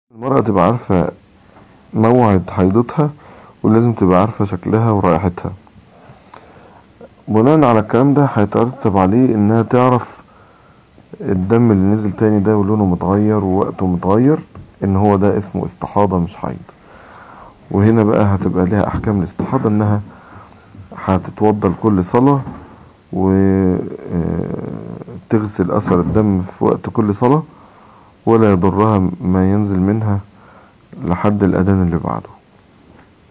المرأة تبقى عارفة موعد حيضتها ولازم تبقى عارفة شكلها ورائحتها بناء على الكلام ده هيترتب عليه انها تعرف الدم اللي نزل تاني ده ولونه متغير ووقته متغير ان هو ده اسمه استحاضة مش حيض وهنا بقى هتبقى لها احكام الاستحاضة انها هتتوضى لكل صلاة وتغسل اثر الدم في وقت كل صلاة ولا يضرها ما ينزل منها لحد الاذان اللي بعده